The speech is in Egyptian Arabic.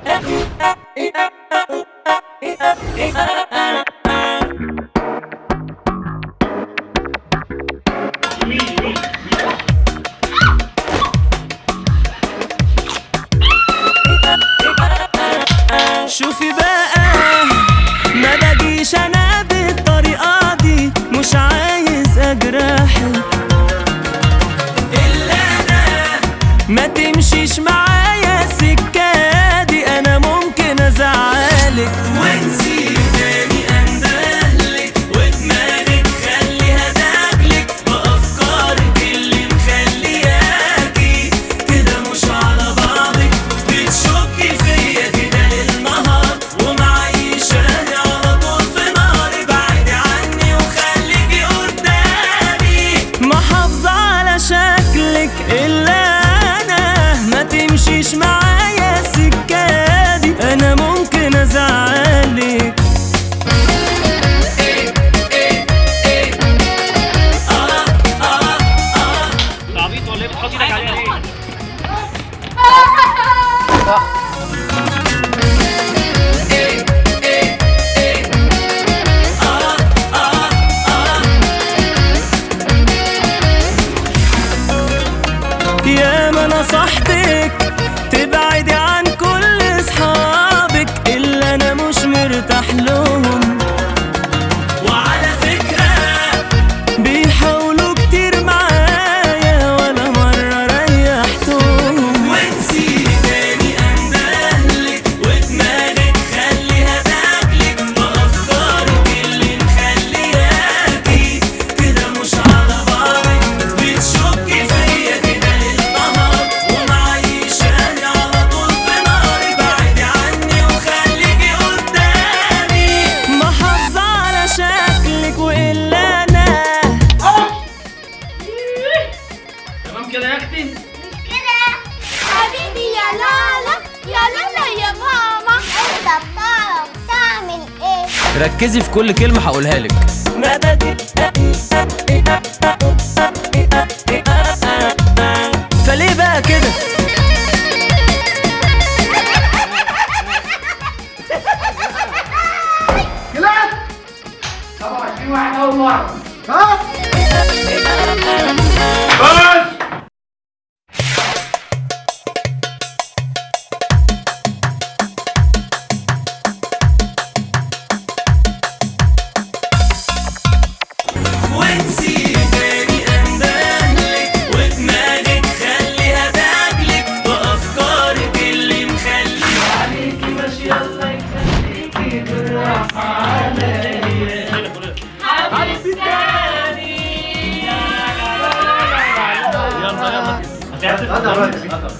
شوفي بقى ما باجيش انا بالطريقه دي مش عايز اجرحك الا انا ما تمشيش معايا السكه دي انا ممكن ازعلك وانسي تاني اندهلك ودماغك خليها تاكلك بافكارك اللي مخلياكي كده مش على بعضك بتشكي فيا كده للنهار ومعيشاني على طول في نار ابعدي عني وخليكي قدامي محافظة على شكلك الا انا ما تمشيش معايا السكة دي انا ممكن ازعلك عبيط ولا ايه بتحط ايدك عليها ليه؟ يا ما نصحتك تبعدي عن كل اصحابك الا انا مش مرتاح لهم وعلى فكرة بيحاولوا كتير معايا ولا مرة ريحتهم وانسي تاني اندهلك ودماغك خليها تاكلك بافكارك اللي مخلياكي كده مش على بعضك بتشكي فيا كده للنهار ومعيشاني على طول في نار ابعدي عني وخليكي قدامي محافظة على شكلك والا انا تمام كده يا اختي؟ كده حبيبي يا لالا يا لالا يا ماما انت بتعرف تعمل ايه ركزي في كل كلمة هقولها لك فليه بقى كده وانسي تاني اندهلك ودماغك خليها تاكلك بافكارك اللي مخلي عليكي ماشية الله يخليكي بالراحة عليا حبيبي تاني يلا يلا هتعرف